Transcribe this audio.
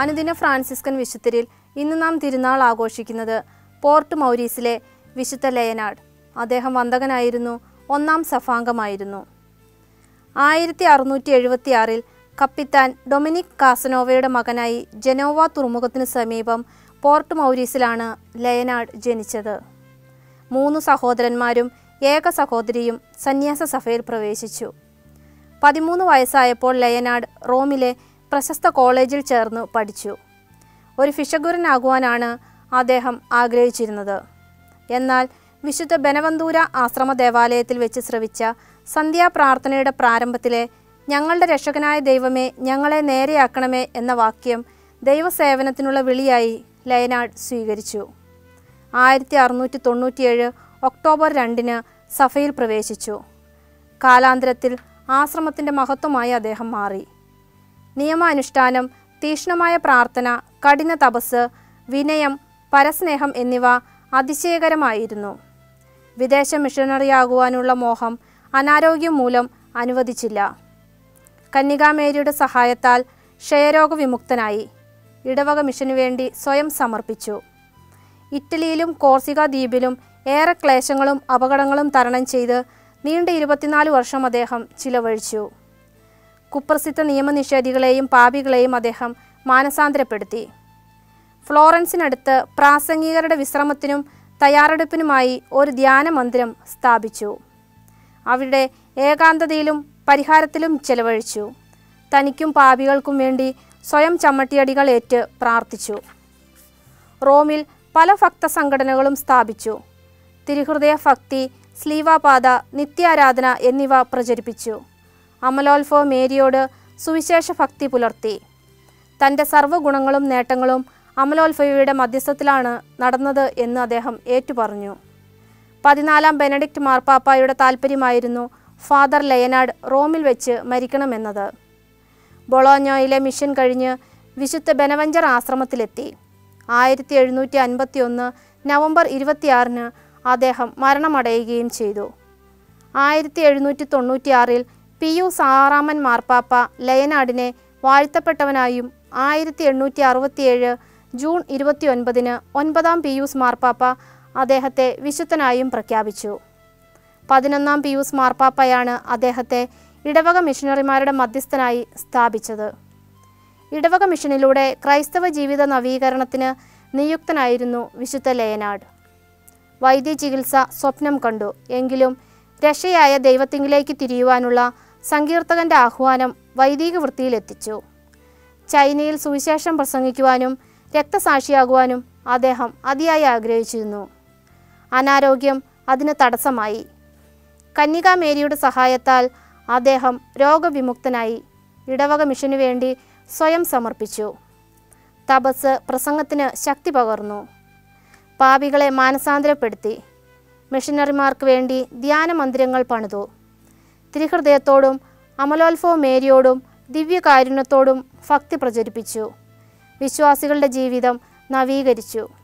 അനുദിന ഫ്രാൻസിസ്കൻ വിശുദ്ധരിൽ ഇന്ന് നാം തിരുനാൾ ആഘോഷിക്കുന്നത് പോർട്ട് മൗരീസിലെ വിശുദ്ധ ലയനാട് അദ്ദേഹം വന്ദകനായിരുന്നു ഒന്നാം സഫാംഗമായിരുന്നു ആയിരത്തി അറുന്നൂറ്റി എഴുപത്തി ആറിൽ കപ്പിത്താൻ ഡൊമിനിക് കാസനോവയുടെ മകനായി ജനോവ തുറമുഖത്തിനു സമീപം പോർട്ട് മൗരീസിലാണ് ലയനാട് ജനിച്ചത് മൂന്ന് സഹോദരന്മാരും ഏക സഹോദരിയും സന്യാസ സഭയിൽ പ്രവേശിച്ചു പതിമൂന്ന് വയസ്സായപ്പോൾ ലയനാട് റോമിലെ പ്രശസ്ത കോളേജിൽ ചേർന്ന് പഠിച്ചു ഒരു ഫിഷഗുരനാകുവാനാണ് അദ്ദേഹം ആഗ്രഹിച്ചിരുന്നത് എന്നാൽ വിശുദ്ധ ബനവന്തൂര ആശ്രമ ദേവാലയത്തിൽ വെച്ച് ശ്രവിച്ച സന്ധ്യാപ്രാർത്ഥനയുടെ പ്രാരംഭത്തിലെ ഞങ്ങളുടെ രക്ഷകനായ ദൈവമേ ഞങ്ങളെ നേരെയാക്കണമേ എന്ന വാക്യം ദൈവസേവനത്തിനുള്ള വിളിയായി ലയനാട് സ്വീകരിച്ചു ആയിരത്തി അറുന്നൂറ്റി തൊണ്ണൂറ്റിയേഴ് ഒക്ടോബർ രണ്ടിന് സഭയിൽ പ്രവേശിച്ചു കാലാന്തരത്തിൽ ആശ്രമത്തിൻ്റെ മഹത്വമായി അദ്ദേഹം മാറി നിയമാനുഷ്ഠാനം തീക്ഷ്ണമായ പ്രാർത്ഥന കഠിന തപസ് വിനയം പരസ്നേഹം എന്നിവ അതിശയകരമായിരുന്നു വിദേശ മിഷണറിയാകുവാനുള്ള മോഹം അനാരോഗ്യം മൂലം അനുവദിച്ചില്ല കന്യകാമേരിയുടെ സഹായത്താൽ ക്ഷയരോഗ വിമുക്തനായി ഇടവക മിഷനു വേണ്ടി സ്വയം സമർപ്പിച്ചു ഇറ്റലിയിലും കോർസിക ദ്വീപിലും ഏറെ ക്ലേശങ്ങളും അപകടങ്ങളും തരണം ചെയ്ത് നീണ്ട ഇരുപത്തിനാല് വർഷം അദ്ദേഹം ചിലവഴിച്ചു കുപ്രസിദ്ധ നിയമനിഷേധികളെയും പാപികളെയും അദ്ദേഹം മാനസാന്തരപ്പെടുത്തി ഫ്ലോറൻസിനടുത്ത് പ്രാസംഗികരുടെ വിശ്രമത്തിനും തയ്യാറെടുപ്പിനുമായി ഒരു ധ്യാന മന്ദിരം സ്ഥാപിച്ചു അവിടെ ഏകാന്തതയിലും പരിഹാരത്തിലും ചെലവഴിച്ചു തനിക്കും പാപികൾക്കും വേണ്ടി സ്വയം ചമ്മട്ടിയടികൾ ഏറ്റ് പ്രാർത്ഥിച്ചു റോമിൽ പല ഭക്ത സംഘടനകളും സ്ഥാപിച്ചു തിരുഹൃദയ ഭക്തി സ്ലീവാപാത നിത്യാരാധന എന്നിവ പ്രചരിപ്പിച്ചു അമലോത്ഭവ മേരിയോട് സുവിശേഷ ഭക്തി പുലർത്തി തൻ്റെ സർവ്വഗുണങ്ങളും നേട്ടങ്ങളും അമലോത്ഭവയുടെ മധ്യസ്ഥത്തിലാണ് നടന്നത് എന്ന് അദ്ദേഹം ഏറ്റുപറഞ്ഞു പതിനാലാം ബെനഡിക്റ്റ് മാർപ്പാപ്പായുടെ താൽപ്പര്യമായിരുന്നു ഫാദർ ലയനാഡ് റോമിൽ വെച്ച് മരിക്കണമെന്നത് ബൊളോഞ്ഞോയിലെ മിഷൻ കഴിഞ്ഞ് വിശുദ്ധ ബെനവഞ്ചർ ആശ്രമത്തിലെത്തി ആയിരത്തി എഴുന്നൂറ്റി അൻപത്തി ഒന്ന് നവംബർ ഇരുപത്തിയാറിന് അദ്ദേഹം മരണമടയുകയും ചെയ്തു ആയിരത്തി എഴുന്നൂറ്റി തൊണ്ണൂറ്റിയാറിൽ പിയൂസ് ആറാമൻ മാർപ്പാപ്പ ലയനാടിനെ വാഴ്ത്തപ്പെട്ടവനായും ആയിരത്തി എണ്ണൂറ്റി അറുപത്തിയേഴ് ജൂൺ ഇരുപത്തി ഒൻപതിന് ഒൻപതാം പിയൂസ് മാർപ്പാപ്പ അദ്ദേഹത്തെ വിശുദ്ധനായും പ്രഖ്യാപിച്ചു പതിനൊന്നാം പിയൂസ് മാർപ്പാപ്പയാണ് അദ്ദേഹത്തെ ഇടവക മിഷണറിമാരുടെ മധ്യസ്ഥനായി സ്ഥാപിച്ചത് ഇടവക മിഷനിലൂടെ ക്രൈസ്തവ ജീവിത നവീകരണത്തിന് നിയുക്തനായിരുന്നു വിശുദ്ധ ലയനാട് വൈദ്യചികിത്സ സ്വപ്നം കണ്ടു എങ്കിലും രക്ഷയായ ദൈവത്തിങ്കിലേക്ക് തിരിയുവാനുള്ള സങ്കീർത്തകന്റെ ആഹ്വാനം വൈദിക വൃത്തിയിലെത്തിച്ചു ചൈനയിൽ സുവിശേഷം പ്രസംഗിക്കുവാനും രക്തസാക്ഷിയാകുവാനും അദ്ദേഹം അതിയായി ആഗ്രഹിച്ചിരുന്നു അനാരോഗ്യം അതിന് തടസ്സമായി കന്യകാമേരിയുടെ സഹായത്താൽ അദ്ദേഹം രോഗവിമുക്തനായി ഇടവക മിഷനു വേണ്ടി സ്വയം സമർപ്പിച്ചു തപസ് പ്രസംഗത്തിന് ശക്തി പകർന്നു പാപികളെ മാനസാന്തരപ്പെടുത്തി മിഷനറിമാർക്ക് വേണ്ടി ധ്യാന മന്ദിരങ്ങൾ പണിതു തിരുഹൃദയത്തോടും അമലോത്ഭവ മേരിയോടും ദിവ്യകാരുണ്യത്തോടും ഭക്തി പ്രചരിപ്പിച്ചു വിശ്വാസികളുടെ ജീവിതം നവീകരിച്ചു